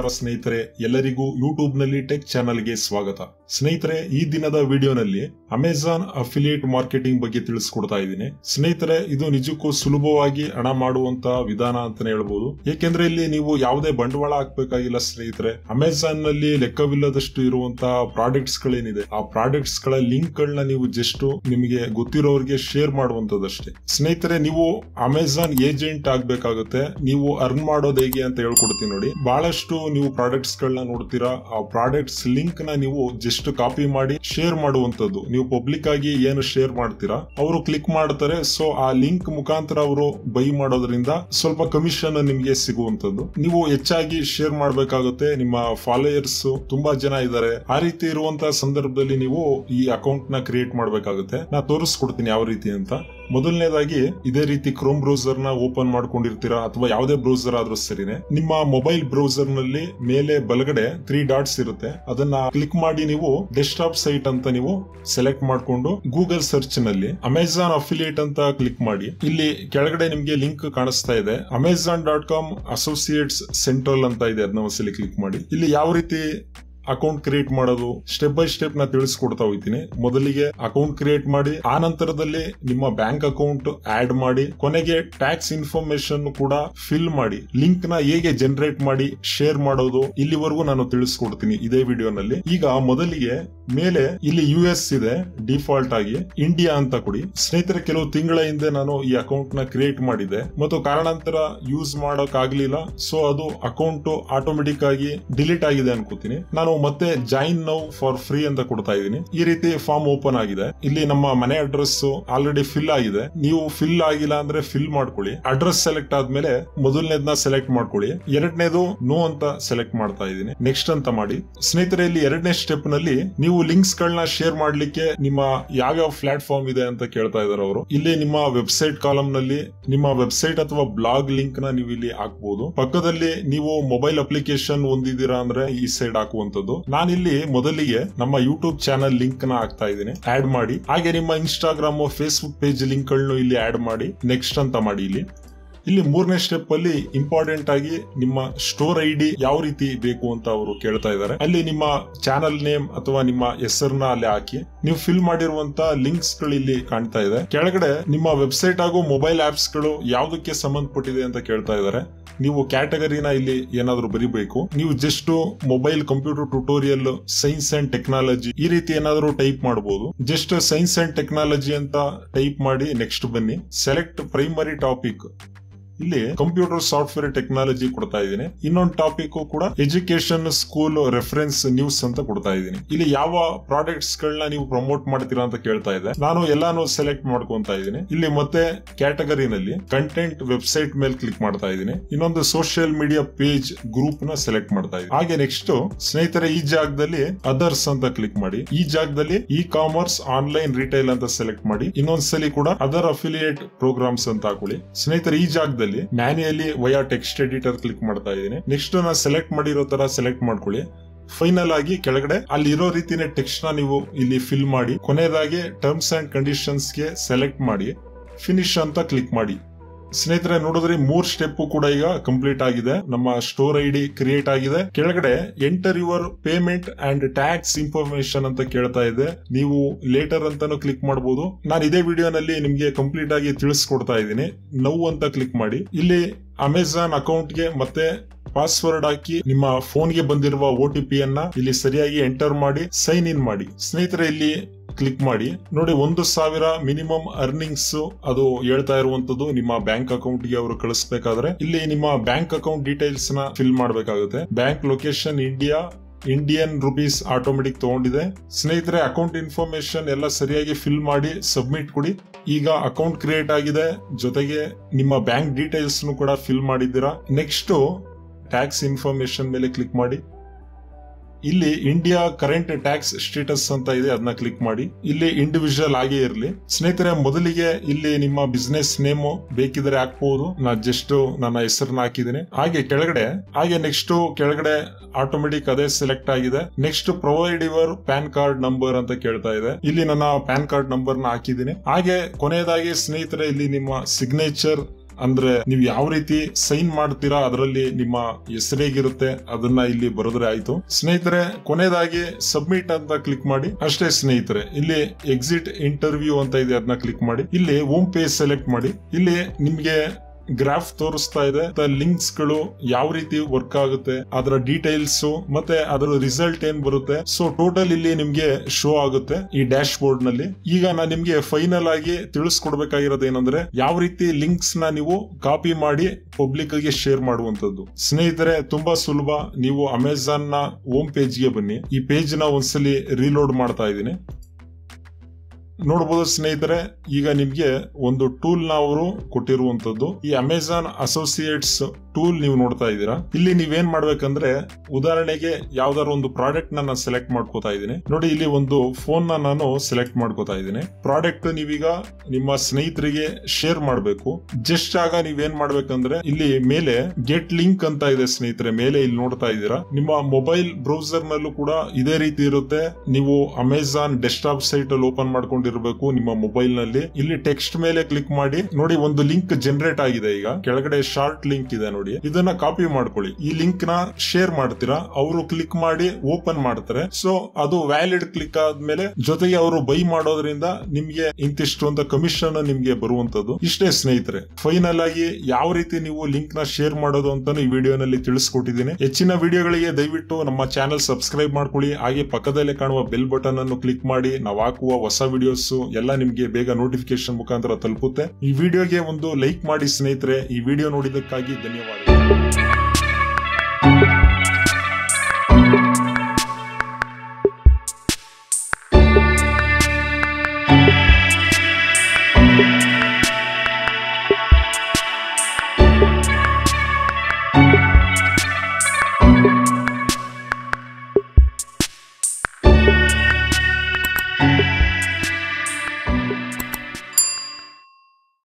ನಮಸ್ಕಾರ ಸ್ನೇಹಿತರೆ ಎಲ್ಲರಿಗೂ ಯೂಟ್ಯೂಬ್ ನಲ್ಲಿ ಟೆಕ್ ಚಾನಲ್ಗೆ ಸ್ವಾಗತ ಸ್ನೇಹಿತರೆ ಈ ದಿನದ ವಿಡಿಯೋನಲ್ಲಿ ಅಮೆಜಾನ್ ಅಫಿಲಿಯೇಟ್ ಮಾರ್ಕೆಟಿಂಗ್ ಬಗ್ಗೆ ತಿಳಿಸ್ಕೊಡ್ತಾ ಇದ್ದೀನಿ ಸ್ನೇಹಿತರೆ ಇದು ನಿಜಕ್ಕೂ ಸುಲಭವಾಗಿ ಹಣ ಮಾಡುವಂತ ವಿಧಾನ ಅಂತಾನೆ ಹೇಳ್ಬೋದು ಏಕೆಂದ್ರೆ ಇಲ್ಲಿ ನೀವು ಯಾವುದೇ ಬಂಡವಾಳ ಹಾಕ್ಬೇಕಾಗಿಲ್ಲ ಸ್ನೇಹಿತರೆ ಅಮೆಜಾನ್ ನಲ್ಲಿ ಲೆಕ್ಕವಿಲ್ಲದಷ್ಟು ಇರುವಂತಹ ಪ್ರಾಡಕ್ಟ್ಸ್ ಗಳೇನಿದೆ ಆ ಪ್ರಾಡಕ್ಟ್ಸ್ ಗಳ ಲಿಂಕ್ ಗಳನ್ನ ನೀವು ಜಸ್ಟ್ ನಿಮಗೆ ಗೊತ್ತಿರೋರಿಗೆ ಶೇರ್ ಮಾಡುವಂತದಷ್ಟೇ ಸ್ನೇಹಿತರೆ ನೀವು ಅಮೆಜಾನ್ ಏಜೆಂಟ್ ಆಗ್ಬೇಕಾಗುತ್ತೆ ನೀವು ಅರ್ನ್ ಮಾಡೋದು ಹೇಗೆ ಅಂತ ಹೇಳ್ಕೊಡ್ತೀನಿ ನೋಡಿ ಬಹಳಷ್ಟು ನೀವು ಪ್ರಾಡಕ್ಟ್ಸ್ ಗಳನ್ನ ನೋಡ್ತೀರಾ ಆ ಪ್ರಾಡಕ್ಟ್ಸ್ ಲಿಂಕ್ ನ ನೀವು ಜಸ್ಟ್ ಕಾಪಿ ಮಾಡಿ ಶೇರ್ ಮಾಡುವಂತದ್ದು ನೀವು ಪಬ್ಲಿಕ್ ಆಗಿ ಏನು ಶೇರ್ ಮಾಡ್ತೀರಾ ಅವರು ಕ್ಲಿಕ್ ಮಾಡ್ತಾರೆ ಸೊ ಆ ಲಿಂಕ್ ಮುಖಾಂತರ ಅವರು ಬೈ ಮಾಡೋದ್ರಿಂದ ಸ್ವಲ್ಪ ಕಮಿಷನ್ ನಿಮಗೆ ಸಿಗುವಂತದ್ದು ನೀವು ಹೆಚ್ಚಾಗಿ ಶೇರ್ ಮಾಡಬೇಕಾಗುತ್ತೆ ನಿಮ್ಮ ಫಾಲೋಯರ್ಸ್ ತುಂಬಾ ಜನ ಇದ್ದಾರೆ ಆ ರೀತಿ ಇರುವಂತಹ ಸಂದರ್ಭದಲ್ಲಿ ನೀವು ಈ ಅಕೌಂಟ್ ನ ಕ್ರಿಯೇಟ್ ಮಾಡಬೇಕಾಗುತ್ತೆ ನಾ ತೋರಿಸ್ಕೊಡ್ತೀನಿ ಯಾವ ರೀತಿ ಅಂತ ಮೊದಲನೇದಾಗಿ ಇದೇ ರೀತಿ ಕ್ರೋಮ್ ಬ್ರೌಸರ್ ನ ಓಪನ್ ಮಾಡ್ಕೊಂಡಿರ್ತೀರಾ ಅಥವಾ ಯಾವುದೇ ಬ್ರೌಸರ್ ಆದ್ರೂ ಸರಿನೆ ನಿಮ್ಮ ಮೊಬೈಲ್ ಬ್ರೌಸರ್ ನಲ್ಲಿ ಮೇಲೆ ಬಲಗಡೆ ತ್ರೀ ಡಾಟ್ಸ್ ಇರುತ್ತೆ ಅದನ್ನ ಕ್ಲಿಕ್ ಮಾಡಿ ನೀವು ಡೆಸ್ಕ್ಟಾಪ್ ಸೈಟ್ ಅಂತ ನೀವು ಸೆಲೆಕ್ಟ್ ಮಾಡ್ಕೊಂಡು ಗೂಗಲ್ ಸರ್ಚ್ ನಲ್ಲಿ ಅಮೆಜಾನ್ ಅಫಿಲಿಯೇಟ್ ಅಂತ ಕ್ಲಿಕ್ ಮಾಡಿ ಇಲ್ಲಿ ಕೆಳಗಡೆ ನಿಮ್ಗೆ ಲಿಂಕ್ ಕಾಣಿಸ್ತಾ ಇದೆ Amazon dot com associates central ಅಂತ ಇದೆ ಅದನ್ನ ಒಂದ್ಸಲಿ ಕ್ಲಿಕ್ ಮಾಡಿ ಇಲ್ಲಿ ಯಾವ ರೀತಿ ಅಕೌಂಟ್ ಕ್ರಿಯೇಟ್ ಮಾಡೋದು ಸ್ಟೆಪ್ ಬೈ ಸ್ಟೆಪ್ ನ ತಿಳಿಸ್ಕೊಡ್ತಾ ಹೋಗ್ತೀನಿ ಮೊದಲಿಗೆ ಅಕೌಂಟ್ ಕ್ರಿಯೇಟ್ ಮಾಡಿ ಆ ನಂತರದಲ್ಲಿ ನಿಮ್ಮ ಬ್ಯಾಂಕ್ ಅಕೌಂಟ್ ಆಡ್ ಮಾಡಿ ಕೊನೆಗೆ ಟ್ಯಾಕ್ಸ್ ಇನ್ಫಾರ್ಮೇಶನ್ ಕೂಡ ಫಿಲ್ ಮಾಡಿ ಲಿಂಕ್ ನ ಹೇಗೆ ಜನರೇಟ್ ಮಾಡಿ ಶೇರ್ ಮಾಡೋದು ಇಲ್ಲಿವರೆಗೂ ನಾನು ತಿಳಿಸ್ಕೊಡ್ತೀನಿ ಇದೇ ವಿಡಿಯೋನಲ್ಲಿ ಈಗ ಮೊದಲಿಗೆ ಮೇಲೆ ಇಲ್ಲಿ ಯು ಎಸ್ ಇದೆ ಡಿಫಾಲ್ಟ್ ಆಗಿ ಇಂಡಿಯಾ ಅಂತ ಕೊಡಿ ಸ್ನೇಹಿತರೆ ಕೆಲವು ತಿಂಗಳ ಹಿಂದೆ ನಾನು ಈ ಅಕೌಂಟ್ ನ ಕ್ರಿಯೇಟ್ ಮಾಡಿದ್ದೆ ಮತ್ತು ಕಾರಣಾಂತರ ಯೂಸ್ ಮಾಡೋಕ್ ಆಗ್ಲಿಲ್ಲ ಸೊ ಅದು ಅಕೌಂಟ್ ಆಟೋಮೆಟಿಕ್ ಆಗಿ ಡಿಲೀಟ್ ಆಗಿದೆ ಅನ್ಕೋತೀನಿ ನಾನು ಮತ್ತೆ ಜಾಯಿನ್ ನೌ ಫಾರ್ ಫ್ರೀ ಅಂತ ಕೊಡ್ತಾ ಇದ್ದೀನಿ ಈ ರೀತಿ ಫಾರ್ಮ್ ಓಪನ್ ಆಗಿದೆ ಇಲ್ಲಿ ನಮ್ಮ ಮನೆ ಅಡ್ರೆಸ್ ಆಲ್ರೆಡಿ ಫಿಲ್ ಆಗಿದೆ ನೀವು ಫಿಲ್ ಆಗಿಲ್ಲ ಅಂದ್ರೆ ಫಿಲ್ ಮಾಡ್ಕೊಳ್ಳಿ ಅಡ್ರೆಸ್ ಸೆಲೆಕ್ಟ್ ಆದ್ಮೇಲೆ ಮೊದಲನೇದನ್ನ ಸೆಲೆಕ್ಟ್ ಮಾಡ್ಕೊಳ್ಳಿ ಎರಡನೇದು ನೋ ಅಂತ ಸೆಲೆಕ್ಟ್ ಮಾಡ್ತಾ ಇದ್ದೀನಿ ನೆಕ್ಸ್ಟ್ ಅಂತ ಮಾಡಿ ಸ್ನೇಹಿತರೆ ಇಲ್ಲಿ ಎರಡನೇ ಸ್ಟೆಪ್ ನಲ್ಲಿ ನೀವು ಲಿಂಕ್ಸ್ ಗಳನ್ನ ಶೇರ್ ಮಾಡ್ಲಿಕ್ಕೆ ನಿಮ್ಮ ಯಾವ್ಯಾವ ಪ್ಲಾಟ್ಫಾರ್ಮ್ ಇದೆ ಅಂತ ಕೇಳ್ತಾ ಇದಾರೆ ಅವರು ಇಲ್ಲಿ ನಿಮ್ಮ ವೆಬ್ಸೈಟ್ ಕಾಲಮ್ ನಲ್ಲಿ ನಿಮ್ಮ ವೆಬ್ಸೈಟ್ ಅಥವಾ ಬ್ಲಾಗ್ ಲಿಂಕ್ ನ ನೀವು ಇಲ್ಲಿ ಹಾಕ್ಬಹುದು ಪಕ್ಕದಲ್ಲಿ ನೀವು ಮೊಬೈಲ್ ಅಪ್ಲಿಕೇಶನ್ ಹೊಂದಿದ್ದೀರಾ ಅಂದ್ರೆ ಈ ಸೈಡ್ ಹಾಕುವಂತದ್ದು ನಾನಿಲ್ಲಿ ಮೊದಲಿಗೆ ನಮ್ಮ ಯೂಟ್ಯೂಬ್ ಚಾನಲ್ ಲಿಂಕ್ ನ ಹಾಕ್ತಾ ಇದ್ದೀನಿ ಆಡ್ ಮಾಡಿ ಹಾಗೆ ನಿಮ್ಮ ಇನ್ಸ್ಟಾಗ್ರಾಮ್ ಫೇಸ್ಬುಕ್ ಪೇಜ್ ಲಿಂಕ್ ಗಳನ್ನು ಇಲ್ಲಿ ಆಡ್ ಮಾಡಿ ನೆಕ್ಸ್ಟ್ ಅಂತ ಮಾಡಿ ಇಲ್ಲಿ ಇಲ್ಲಿ ಮೂರನೇ ಸ್ಟೆಪ್ ಅಲ್ಲಿ ಇಂಪಾರ್ಟೆಂಟ್ ಆಗಿ ನಿಮ್ಮ ಸ್ಟೋರ್ ಐ ಡಿ ಯಾವ ರೀತಿ ಬೇಕು ಅಂತ ಅವರು ಕೇಳ್ತಾ ಇದ್ದಾರೆ ಅಲ್ಲಿ ನಿಮ್ಮ ಚಾನಲ್ ನೇಮ್ ಅಥವಾ ನಿಮ್ಮ ಹೆಸರನ್ನ ಅಲ್ಲಿ ಹಾಕಿ ನೀವು ಫಿಲ್ ಮಾಡಿರುವಂತ ಲಿಂಕ್ಸ್ ಗಳು ಇಲ್ಲಿ ಕಾಣ್ತಾ ಇದೆ ಕೆಳಗಡೆ ನಿಮ್ಮ ವೆಬ್ಸೈಟ್ ಹಾಗೂ ಮೊಬೈಲ್ ಆಪ್ಸ್ ಗಳು ಯಾವ್ದಕ್ಕೆ ಸಂಬಂಧಪಟ್ಟಿದೆ ಅಂತ ಕೇಳ್ತಾ ಇದ್ದಾರೆ ನೀವು ಕ್ಯಾಟಗರಿನ ಇಲ್ಲಿ ಏನಾದ್ರು ಬರಿಬೇಕು ನೀವು just mobile computer tutorial science and technology ಈ ರೀತಿ ಏನಾದ್ರು ಟೈಪ್ ಮಾಡಬಹುದು ಜಸ್ಟ್ ಸೈನ್ಸ್ ಅಂಡ್ ಟೆಕ್ನಾಲಜಿ ಅಂತ ಟೈಪ್ ಮಾಡಿ ನೆಕ್ಸ್ಟ್ ಬನ್ನಿ ಸೆಲೆಕ್ಟ್ ಪ್ರೈಮರಿ ಟಾಪಿಕ್ ಇಲ್ಲಿ ಕಂಪ್ಯೂಟರ್ ಸಾಫ್ಟ್ವೇರ್ ಟೆಕ್ನಾಲಜಿ ಕೊಡ್ತಾ ಇದ್ದೀನಿ ಇನ್ನೊಂದು ಟಾಪಿಕ್ ಕೂಡ ಎಜುಕೇಶನ್ ಸ್ಕೂಲ್ ರೆಫರೆನ್ಸ್ ನ್ಯೂಸ್ ಅಂತ ಕೊಡ್ತಾ ಇದ್ದೀನಿ ಇಲ್ಲಿ ಯಾವ ಪ್ರಾಡಕ್ಟ್ಸ್ ಗಳನ್ನ ನೀವು ಪ್ರಮೋಟ್ ಮಾಡ್ತೀರಾ ಅಂತ ಕೇಳ್ತಾ ಇದೆ ನಾನು ಎಲ್ಲಾನು ಸೆಲೆಕ್ಟ್ ಮಾಡ್ಕೊಂತ ಇದ್ದೀನಿ ಇಲ್ಲಿ ಮತ್ತೆ ಕ್ಯಾಟಗರಿನಲ್ಲಿ ಕಂಟೆಂಟ್ ವೆಬ್ಸೈಟ್ ಮೇಲೆ ಕ್ಲಿಕ್ ಮಾಡ್ತಾ ಇದ್ದೀನಿ ಇನ್ನೊಂದು ಸೋಷಿಯಲ್ ಮೀಡಿಯಾ ಪೇಜ್ ಗ್ರೂಪ್ ನ ಸೆಲೆಕ್ಟ್ ಮಾಡ್ತಾ ಇದ್ದೀನಿ ಹಾಗೆ ನೆಕ್ಸ್ಟ್ ಸ್ನೇಹಿತರೆ ಈ ಜಾಗದಲ್ಲಿ ಅದರ್ಸ್ ಅಂತ ಕ್ಲಿಕ್ ಮಾಡಿ ಈ ಜಾಗದಲ್ಲಿ ಇ ಕಾಮರ್ಸ್ ಆನ್ಲೈನ್ ರಿಟೈಲ್ ಅಂತ ಸೆಲೆಕ್ಟ್ ಮಾಡಿ ಇನ್ನೊಂದ್ಸಲಿ ಕೂಡ ಅದರ್ ಅಫಿಲಿಯೇಟ್ ಪ್ರೋಗ್ರಾಮ್ಸ್ ಅಂತ ಹಾಕೊಳ್ಳಿ ಸ್ನೇಹಿತರೆ ಈ ಜಾಗದಲ್ಲಿ manually via text editor click ಮಾಡ್ತಾ ಇದ್ದೀನಿ ನೆಕ್ಸ್ಟ್ ನಾನು ಸೆಲೆಕ್ಟ್ ಮಾಡಿರೋ ತರ ಸೆಲೆಕ್ಟ್ ಮಾಡ್ಕೊಳ್ಳಿ ಫೈನಲ್ ಆಗಿ ಕೆಳಗಡೆ ಅಲ್ಲಿ ಇರೋ ರೀತಿನೇ ಟೆಕ್ಸ್ಟ್ ನ ನೀವು ಇಲ್ಲಿ ಫಿಲ್ ಮಾಡಿ ಕೊನೆಯದಾಗಿ ಟರ್ಮ್ಸ್ ಅಂಡ್ ಕಂಡೀಷನ್ಸ್ ಗೆ ಸೆಲೆಕ್ಟ್ ಮಾಡಿ ಫಿನಿಶ್ ಅಂತ ಕ್ಲಿಕ್ ಮಾಡಿ ಸ್ನೇಹಿತರೆ ನೋಡಿದ್ರೆ ಮೂರ್ ಸ್ಟೆಪ್ ಕೂಡ ಈಗ ಕಂಪ್ಲೀಟ್ ಆಗಿದೆ ನಮ್ಮ ಸ್ಟೋರ್ ಐ ಡಿ ಕ್ರಿಯೇಟ್ ಆಗಿದೆ ಕೆಳಗಡೆ enter your payment and tax information ಅಂತ ಕೇಳ್ತಾ ಇದೆ ನೀವು ಲೇಟರ್ ಅಂತಾನು ಕ್ಲಿಕ್ ಮಾಡಬಹುದು ನಾನು ಇದೇ ವಿಡಿಯೋನಲ್ಲಿ ನಿಮ್ಗೆ ಕಂಪ್ಲೀಟ್ ಆಗಿ ತಿಳಿಸ್ಕೊಡ್ತಾ ಇದ್ದೀನಿ ನೌ ಅಂತ ಕ್ಲಿಕ್ ಮಾಡಿ ಇಲ್ಲಿ ಅಮೆಜಾನ್ ಅಕೌಂಟ್ಗೆ ಮತ್ತೆ ಪಾಸ್ವರ್ಡ್ ಹಾಕಿ ನಿಮ್ಮ ಫೋನ್ಗೆ ಬಂದಿರುವ ಒ ಟಿ ಪಿ ಅನ್ನ ಇಲ್ಲಿ ಸರಿಯಾಗಿ ಎಂಟರ್ ಮಾಡಿ ಸೈನ್ ಇನ್ ಮಾಡಿ ಸ್ನೇಹಿತರೆ ಇಲ್ಲಿ ಕ್ಲಿಕ್ ಮಾಡಿ ನೋಡಿ ಒಂದು ಸಾವಿರ ಮಿನಿಮಮ್ ಅರ್ನಿಂಗ್ಸ್ ಅದು ಹೇಳ್ತಾ ಇರುವಂತದ್ದು ನಿಮ್ಮ ಬ್ಯಾಂಕ್ ಅಕೌಂಟ್ ಗೆ ಅವರು ಕಳಿಸ್ಬೇಕಾದ್ರೆ ಇಲ್ಲಿ ನಿಮ್ಮ ಬ್ಯಾಂಕ್ ಅಕೌಂಟ್ ಡೀಟೇಲ್ಸ್ ನ ಫಿಲ್ ಮಾಡಬೇಕಾಗುತ್ತೆ bank location India Indian rupees automatic ತಗೊಂಡಿದೆ ಸ್ನೇಹಿತರೆ ಅಕೌಂಟ್ ಇನ್ಫಾರ್ಮೇಶನ್ ಎಲ್ಲ ಸರಿಯಾಗಿ ಫಿಲ್ ಮಾಡಿ ಸಬ್ಮಿಟ್ ಕೊಡಿ ಈಗ ಅಕೌಂಟ್ ಕ್ರಿಯೇಟ್ ಆಗಿದೆ ಜೊತೆಗೆ ನಿಮ್ಮ ಬ್ಯಾಂಕ್ ಡೀಟೇಲ್ಸ್ ಕೂಡ ಫಿಲ್ ಮಾಡಿದ್ದೀರಾ ನೆಕ್ಸ್ಟ್ ಟ್ಯಾಕ್ಸ್ ಇನ್ಫಾರ್ಮೇಶನ್ ಮೇಲೆ ಕ್ಲಿಕ್ ಮಾಡಿ ಇಲ್ಲಿ ಇಂಡಿಯಾ ಕರೆಂಟ್ ಟ್ಯಾಕ್ಸ್ ಸ್ಟೇಟಸ್ ಅಂತ ಇದೆ ಅದನ್ನ ಕ್ಲಿಕ್ ಮಾಡಿ ಇಲ್ಲಿ ಇಂಡಿವಿಜುವಲ್ ಆಗೇ ಇರಲಿ ಸ್ನೇಹಿತರೆ ಮೊದಲಿಗೆ ಇಲ್ಲಿ ನಿಮ್ಮ ಬಿಸ್ನೆಸ್ ನೇಮ್ ಬೇಕಿದ್ರೆ ಹಾಕ್ಬಹುದು ನಾ ಜಸ್ಟ್ ನನ್ನ ಹೆಸರನ್ನ ಹಾಕಿದ್ದೀನಿ ಹಾಗೆ ಕೆಳಗಡೆ ಹಾಗೆ ನೆಕ್ಸ್ಟ್ ಕೆಳಗಡೆ ಆಟೋಮೆಟಿಕ್ ಅದೇ ಸೆಲೆಕ್ಟ್ ಆಗಿದೆ next provide your PAN card number ಅಂತ ಕೇಳ್ತಾ ಇದೆ ಇಲ್ಲಿ ನನ್ನ ಪ್ಯಾನ್ ಕಾರ್ಡ್ ನಂಬರ್ ನ ಹಾಕಿದ್ದೀನಿ ಹಾಗೆ ಕೊನೆಯದಾಗಿ ಸ್ನೇಹಿತರೆ ಇಲ್ಲಿ ನಿಮ್ಮ ಸಿಗ್ನೇಚರ್ ಅಂದ್ರೆ ನೀವು ಯಾವ ರೀತಿ ಸೈನ್ ಮಾಡ್ತೀರಾ ಅದರಲ್ಲಿ ನಿಮ್ಮ ಹೆಸರೇಗಿರುತ್ತೆ ಅದನ್ನ ಇಲ್ಲಿ ಬರೆದ್ರೆ ಆಯ್ತು ಸ್ನೇಹಿತರೆ ಕೊನೆಯದಾಗಿ ಸಬ್ಮಿಟ್ ಅಂತ ಕ್ಲಿಕ್ ಮಾಡಿ ಅಷ್ಟೇ ಸ್ನೇಹಿತರೆ ಇಲ್ಲಿ ಎಕ್ಸಿಟ್ ಇಂಟರ್ವ್ಯೂ ಅಂತ ಇದೆ ಅದನ್ನ ಕ್ಲಿಕ್ ಮಾಡಿ ಇಲ್ಲಿ ಹೋಮ್ ಪೇಜ್ ಸೆಲೆಕ್ಟ್ ಮಾಡಿ ಇಲ್ಲಿ ನಿಮ್ಗೆ ಗ್ರಾಫ್ ತೋರಿಸ್ತಾ ಇದೆ ಲಿಂಕ್ಸ್ ಗಳು ಯಾವ ರೀತಿ ವರ್ಕ್ ಆಗುತ್ತೆ ಅದರ ಡೀಟೇಲ್ಸ್ ಮತ್ತೆ ಅದರ ರಿಸಲ್ಟ್ ಏನ್ ಬರುತ್ತೆ ಸೊ ಟೋಟಲ್ ಇಲ್ಲಿ ನಿಮ್ಗೆ ಶೋ ಆಗುತ್ತೆ ಈ ಡ್ಯಾಶ್ ಬೋರ್ಡ್ ನಲ್ಲಿ ಈಗ ನಾನು ನಿಮ್ಗೆ ಫೈನಲ್ ಆಗಿ ತಿಳಿಸ್ಕೊಡ್ಬೇಕಾಗಿರೋದು ಏನಂದ್ರೆ ಯಾವ ರೀತಿ ಲಿಂಕ್ಸ್ ನ ನೀವು ಕಾಪಿ ಮಾಡಿ ಪಬ್ಲಿಕ್ ಗೆ ಶೇರ್ ಮಾಡುವಂತದ್ದು ಸ್ನೇಹಿತರೆ ತುಂಬಾ ಸುಲಭ ನೀವು ಅಮೆಝಾನ್ ನ ಹೋಮ್ ಪೇಜ್ ಗೆ ಬನ್ನಿ ಈ ಪೇಜ್ ನ ಒಂದ್ಸಲಿ ರೀಲೋಡ್ ಮಾಡ್ತಾ ಇದ್ದೀನಿ ನೋಡಬಹುದು ಸ್ನೇಹಿತರೆ ಈಗ ನಿಮ್ಗೆ ಒಂದು ಟೂಲ್ ನ ಅವರು ಕೊಟ್ಟಿರುವಂತದ್ದು ಈ ಅಮೆಝಾನ್ ಅಸೋಸಿಯೇಟ್ಸ್ ಟೂಲ್ ನೀವು ನೋಡ್ತಾ ಇದ್ದೀರಾ ಇಲ್ಲಿ ನೀವೇನ್ ಮಾಡ್ಬೇಕಂದ್ರೆ ಉದಾಹರಣೆಗೆ ಯಾವ್ದಾರ ಒಂದು ಪ್ರಾಡಕ್ಟ್ ನ ನಾನು ಸೆಲೆಕ್ಟ್ ಮಾಡ್ಕೋತಾ ಇದ್ದೀನಿ ನೋಡಿ ಇಲ್ಲಿ ಒಂದು ಫೋನ್ ನ ನಾನು ಸೆಲೆಕ್ಟ್ ಮಾಡ್ಕೋತಾ ಇದ್ದೀನಿ ಪ್ರಾಡಕ್ಟ್ ನೀವೀಗ ನಿಮ್ಮ ಸ್ನೇಹಿತರಿಗೆ ಶೇರ್ ಮಾಡಬೇಕು ಜಸ್ಟ್ ಆಗ ನೀವೇನ್ ಮಾಡ್ಬೇಕಂದ್ರೆ ಇಲ್ಲಿ ಮೇಲೆ ಗೆಟ್ ಲಿಂಕ್ ಅಂತ ಇದೆ ಸ್ನೇಹಿತರೆ ಮೇಲೆ ಇಲ್ಲಿ ನೋಡ್ತಾ ಇದ್ದೀರಾ ನಿಮ್ಮ ಮೊಬೈಲ್ ಬ್ರೌಸರ್ ನಲ್ಲೂ ಕೂಡ ಇದೇ ರೀತಿ ಇರುತ್ತೆ ನೀವು ಅಮೆಝಾನ್ ಡೆಸ್ಕ್ಟಾಪ್ ಸೈಟ್ ಅಲ್ಲಿ ಓಪನ್ ಮಾಡ್ಕೊಂಡಿರ್ಬೇಕು ನಿಮ್ಮ ಮೊಬೈಲ್ ನಲ್ಲಿ ಇಲ್ಲಿ ಟೆಕ್ಸ್ಟ್ ಮೇಲೆ ಕ್ಲಿಕ್ ಮಾಡಿ ನೋಡಿ ಒಂದು ಲಿಂಕ್ ಜನರೇಟ್ ಆಗಿದೆ ಈಗ ಕೆಳಗಡೆ ಶಾರ್ಟ್ ಲಿಂಕ್ ಇದೆ ನೋಡಿ ಇದನ್ನ ಕಾಪಿ ಮಾಡ್ಕೊಳ್ಳಿ ಈ ಲಿಂಕ್ ನ ಶೇರ್ ಮಾಡ್ತೀರಾ ಅವರು ಕ್ಲಿಕ್ ಮಾಡಿ ಓಪನ್ ಮಾಡ್ತಾರೆ ಸೊ ಅದು ವ್ಯಾಲಿಡ್ ಕ್ಲಿಕ್ ಆದ್ಮೇಲೆ ಜೊತೆಗೆ ಅವರು ಬೈ ಮಾಡೋದ್ರಿಂದ ನಿಮ್ಗೆ ಇಂತಿಷ್ಟು ಅಂತ ಕಮಿಷನ್ ನಿಮ್ಗೆ ಬರುವಂತದ್ದು ಇಷ್ಟೇ ಸ್ನೇಹಿತರೆ ಫೈನಲ್ ಆಗಿ ಯಾವ ರೀತಿ ನೀವು ಲಿಂಕ್ ನ ಶೇರ್ ಮಾಡೋದು ಅಂತ ಈ ವಿಡಿಯೋನಲ್ಲಿ ತಿಳಿಸ್ಕೊಟ್ಟಿದ್ದೀನಿ ಹೆಚ್ಚಿನ ವಿಡಿಯೋಗಳಿಗೆ ದಯವಿಟ್ಟು ನಮ್ಮ ಚಾನೆಲ್ ಸಬ್ಸ್ಕ್ರೈಬ್ ಮಾಡ್ಕೊಳ್ಳಿ ಹಾಗೆ ಪಕ್ಕದಲ್ಲೇ ಕಾಣುವ ಬೆಲ್ ಬಟನ್ ಅನ್ನು ಕ್ಲಿಕ್ ಮಾಡಿ ನಾವು ಹಾಕುವ ಹೊಸ ವಿಡಿಯೋಸ್ ಎಲ್ಲ ನಿಮ್ಗೆ ಬೇಗ ನೋಟಿಫಿಕೇಶನ್ ಮುಖಾಂತರ ತಲುಪುತ್ತೆ ಈ ವಿಡಿಯೋಗೆ ಒಂದು ಲೈಕ್ ಮಾಡಿ ಸ್ನೇಹಿತರೆ ಈ ವಿಡಿಯೋ ನೋಡಿದ್ದಕ್ಕಾಗಿ ಧನ್ಯವಾದ